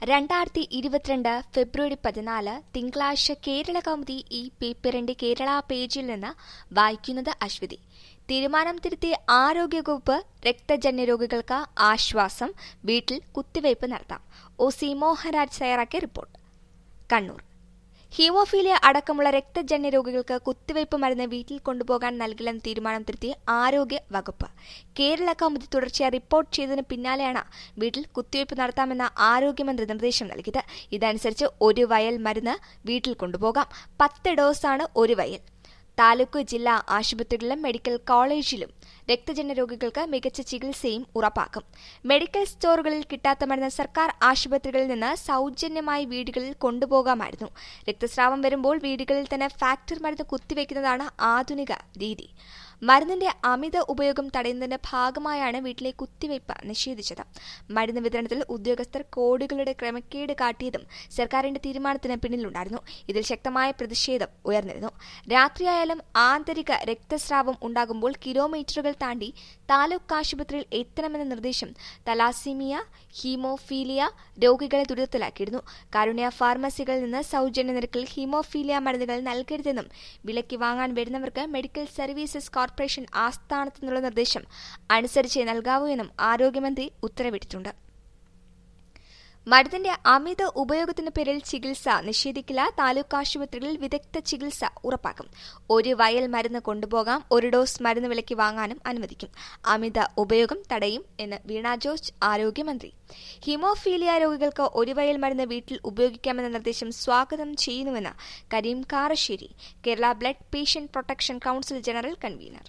രണ്ടായിരത്തി ഇരുപത്തിരണ്ട് ഫെബ്രുവരി പതിനാല് തിങ്കളാഴ്ച കേരള കൗമുദി ഈ പേപ്പറിന്റെ കേരള പേജിൽ നിന്ന് വായിക്കുന്നത് അശ്വതി തീരുമാനം തിരുത്തി ആരോഗ്യവകുപ്പ് രക്തജന്യ രോഗികൾക്ക് ആശ്വാസം വീട്ടിൽ കുത്തിവയ്പ് നടത്താം ഒ സി മോഹൻരാജ് തയ്യാറാക്കിയ റിപ്പോർട്ട് കണ്ണൂർ ഹീമോഫീലിയ അടക്കമുള്ള രക്തജന്യ രോഗികൾക്ക് കുത്തിവയ്പ് മരുന്ന് വീട്ടിൽ കൊണ്ടുപോകാൻ നൽകില്ലെന്ന തീരുമാനം തിരുത്തി ആരോഗ്യ വകുപ്പ് കേരള കൗമുദി തുടർച്ചയായി റിപ്പോർട്ട് ചെയ്തതിന് പിന്നാലെയാണ് വീട്ടിൽ കുത്തിവയ്പ് നടത്താമെന്ന ആരോഗ്യമന്ത്രി നിർദ്ദേശം നൽകിയത് ഇതനുസരിച്ച് ഒരു വയൽ മരുന്ന് വീട്ടിൽ കൊണ്ടുപോകാം പത്ത് ഡോസാണ് ഒരു വയൽ താലൂക്ക് ജില്ലാ ആശുപത്രികളിലും മെഡിക്കൽ കോളേജിലും രക്തജന്യ രോഗികൾക്ക് മികച്ച ചികിത്സയും ഉറപ്പാക്കും മെഡിക്കൽ സ്റ്റോറുകളിൽ കിട്ടാത്ത മരുന്ന് സർക്കാർ ആശുപത്രികളിൽ നിന്ന് സൗജന്യമായി വീടുകളിൽ കൊണ്ടുപോകാമായിരുന്നു രക്തസ്രാവം വരുമ്പോൾ വീടുകളിൽ തന്നെ ഫാക്ടറി മരുന്ന് കുത്തിവെക്കുന്നതാണ് ആധുനിക രീതി മരുന്നിന്റെ അമിത ഉപയോഗം തടയുന്നതിന്റെ ഭാഗമായാണ് വീട്ടിലെ കുത്തിവയ്പ് നിഷേധിച്ചത് മരുന്ന് വിതരണത്തിൽ ഉദ്യോഗസ്ഥർ കോടികളുടെ ക്രമക്കേട് കാട്ടിയതും സർക്കാരിന്റെ തീരുമാനത്തിന് പിന്നിലുണ്ടായിരുന്നു ഇതിൽ ശക്തമായ പ്രതിഷേധം ഉയർന്നിരുന്നു രാത്രിയായാലും ആന്തരിക രക്തസ്രാവം ഉണ്ടാകുമ്പോൾ കിലോമീറ്ററുകൾ താണ്ടി താലൂക്ക് ആശുപത്രിയിൽ എത്തണമെന്ന നിർദ്ദേശം തലാസിമിയ ഹീമോഫീലിയ രോഗികളെ ദുരിതത്തിലാക്കിയിരുന്നു കാരുണ്യ ഫാർമസികളിൽ നിന്ന് സൗജന്യ നിരക്കിൽ ഹീമോഫീലിയ മരുന്നുകൾ നൽകരുതെന്നും വിലയ്ക്ക് വാങ്ങാൻ വരുന്നവർക്ക് മെഡിക്കൽ സർവീസസ് കോർപ്പറേഷൻ ആസ്ഥാനത്തു നിന്നുള്ള നിർദ്ദേശം അനുസരിച്ചേ നൽകാവൂ എന്നും ആരോഗ്യമന്ത്രി ഉത്തരവിട്ടിട്ടുണ്ട് മരുന്നിന്റെ അമിത ഉപയോഗത്തിന് പേരിൽ ചികിത്സ നിഷേധിക്കില്ല താലൂക്ക് ആശുപത്രികളിൽ വിദഗ്ധ ചികിത്സ ഉറപ്പാക്കും ഒരു വയൽ മരുന്ന് കൊണ്ടുപോകാം ഒരു ഡോസ് മരുന്ന് വിലയ്ക്ക് വാങ്ങാനും അനുവദിക്കും അമിത ഉപയോഗം തടയും എന്ന് വീണ ജോർജ് ആരോഗ്യമന്ത്രി ഹിമോഫീലിയ രോഗികൾക്ക് ഒരു വയൽ മരുന്ന് വീട്ടിൽ ഉപയോഗിക്കാമെന്ന നിർദ്ദേശം സ്വാഗതം ചെയ്യുന്നുവെന്ന് Kareem Karassery Kerala blood patient protection council general convener